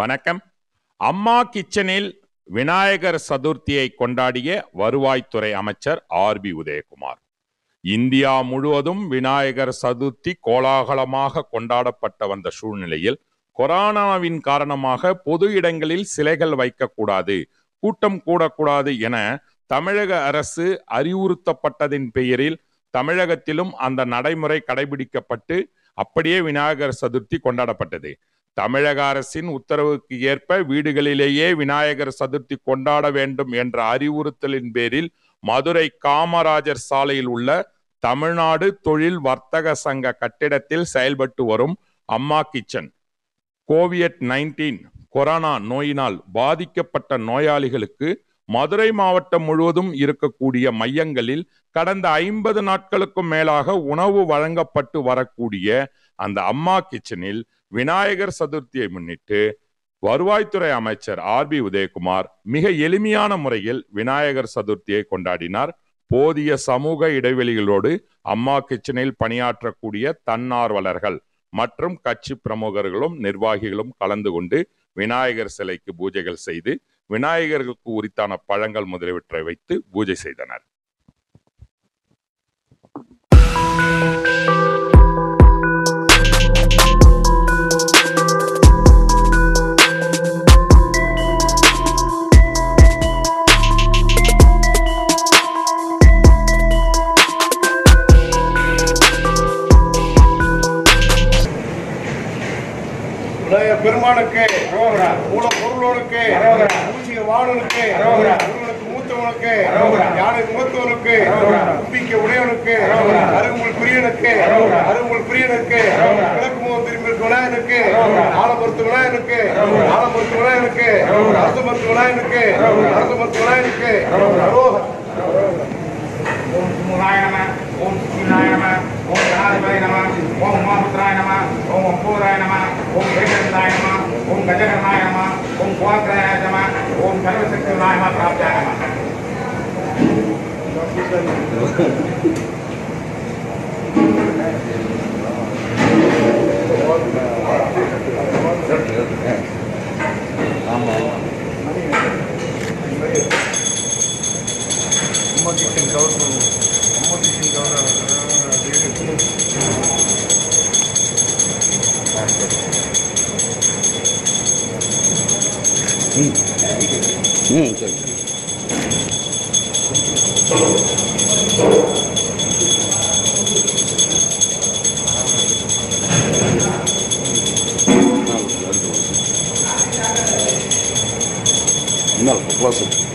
வணக்கம் அம்மா கிச்சனில் விநாயகர் சதுர்த்தியை கொண்டாடிய வருவாய்த்துறை அமைச்சர் ஆர் பி உதயகுமார் இந்தியா முழுவதும் விநாயகர் சதுர்த்தி கோலாகலமாக கொண்டாடப்பட்ட வந்த சூழ்நிலையில் கொரோனாவின் காரணமாக பொது இடங்களில் சிலைகள் வைக்கக்கூடாது கூட்டம் கூடக்கூடாது என தமிழக அரசு அறிவுறுத்தப்பட்டதின் பெயரில் தமிழகத்திலும் அந்த நடைமுறை கடைபிடிக்கப்பட்டு அப்படியே விநாயகர் சதுர்த்தி கொண்டாடப்பட்டது தமிழக அரசின் உத்தரவுக்கு ஏற்ப வீடுகளிலேயே விநாயகர் சதுர்த்தி கொண்டாட வேண்டும் என்ற அறிவுறுத்தலின் பேரில் மதுரை காமராஜர் சாலையில் உள்ள தமிழ்நாடு தொழில் வர்த்தக சங்க கட்டிடத்தில் செயல்பட்டு வரும் அம்மா கிச்சன் கோவிட் நைன்டீன் கொரோனா நோயினால் பாதிக்கப்பட்ட நோயாளிகளுக்கு மதுரை மாவட்டம் முழுவதும் இருக்கக்கூடிய மையங்களில் கடந்த ஐம்பது நாட்களுக்கும் மேலாக உணவு வழங்கப்பட்டு வரக்கூடிய அந்த அம்மா கிச்சனில் விநாயகர் சதுர்த்தியை முன்னிட்டு வருவாய்த்துறை அமைச்சர் ஆர் பி உதயகுமார் மிக எளிமையான முறையில் விநாயகர் சதுர்த்தியை கொண்டாடினார் போதிய சமூக இடைவெளிகளோடு அம்மா கிச்சனில் பணியாற்றக்கூடிய தன்னார்வலர்கள் மற்றும் கட்சி பிரமுகர்களும் நிர்வாகிகளும் கலந்து கொண்டு விநாயகர் சிலைக்கு பூஜைகள் செய்து விநாயகர்களுக்கு உரித்தான பழங்கள் முதலியவற்றை வைத்து பூஜை செய்தனர் உடைய பெருமானுக்கு மூல பொருளோனுக்கு பூஜ்ய வாழனுக்கு முருகனுக்கு மூத்தவனுக்கு யானை முகத்தவனுக்கு கும்பிக்க உடையவனுக்கு அருகுமுள் பிரியனுக்கு அருகுமுள் பிரியனுக்கு கிழக்கு முகம் திரும்பி விநாயகனுக்கு ஆலமருத்து விநாயகனுக்கு ஆலமருத்து விநாயகனுக்கு அரசமருத்து விநாயகனுக்கு அரசமருத்து விநாயகனுக்கு அரோகர் ஓம் சுமுகாய நம ஓம் சுமிலாய நம ஓம் கணாதிபதி நம ஓம் உமாபுத்திராய நம ஓம் அம்பூராய நம ஓம் ஏகந்தாய நம ஓம் கஜகர்மாய நம ஓம் கோத்திராய நம ஓம் சர்வசக்தி விநாய நம பிராப்தியாய நம ம் சரி என்ன க்ளோஸ்